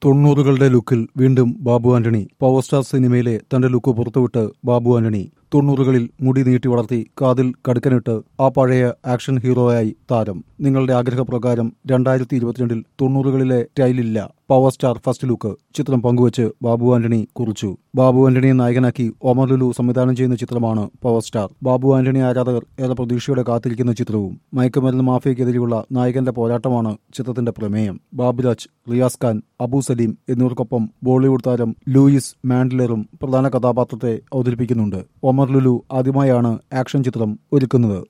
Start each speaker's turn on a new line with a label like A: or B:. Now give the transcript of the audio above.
A: തൊണ്ണൂറുകളുടെ ലുക്കിൽ വീണ്ടും Babu Antony power star സിനിമയിലെ തന്റെ ലുക്ക് പുറത്തുവിട്ട് ബാബു ആന്റണി തൊണ്ണൂറുകളിൽ മുടി നീട്ടി വളർത്തി കാതിൽ കടുക്കനിട്ട് ആ പഴയ ആക്ഷൻ ഹീറോയായി താരം നിങ്ങളുടെ ആഗ്രഹപ്രകാരം രണ്ടായിരത്തി ഇരുപത്തിരണ്ടിൽ തൊണ്ണൂറുകളിലെ സ്റ്റൈലില്ല പവർ സ്റ്റാർ ഫസ്റ്റ് ലുക്ക് ചിത്രം പങ്കുവച്ച് ബാബു ആന്റണി കുറിച്ചു ബാബു ആന്റണിയെ നായകനാക്കി ഒമർ ലുലു സംവിധാനം ചെയ്യുന്ന ചിത്രമാണ് പവർ സ്റ്റാർ ബാബു ആന്റണി ആരാധകർ ഏറെ പ്രതീക്ഷയോടെ കാത്തിരിക്കുന്ന ചിത്രവും മയക്കുമരുന്ന് മാഫിയക്കെതിരെയുള്ള നായകന്റെ പോരാട്ടമാണ് ചിത്രത്തിന്റെ പ്രമേയം ബാബുരാജ് റിയാസ് ഖാൻ അബു സലീം എന്നിവർക്കൊപ്പം ബോളിവുഡ് താരം ലൂയിസ് മാൻഡ്ലറും പ്രധാന കഥാപാത്രത്തെ അവതരിപ്പിക്കുന്നുണ്ട് ഒമർ ലുലു ആദ്യമായാണ് ആക്ഷൻ ചിത്രം ഒരുക്കുന്നത്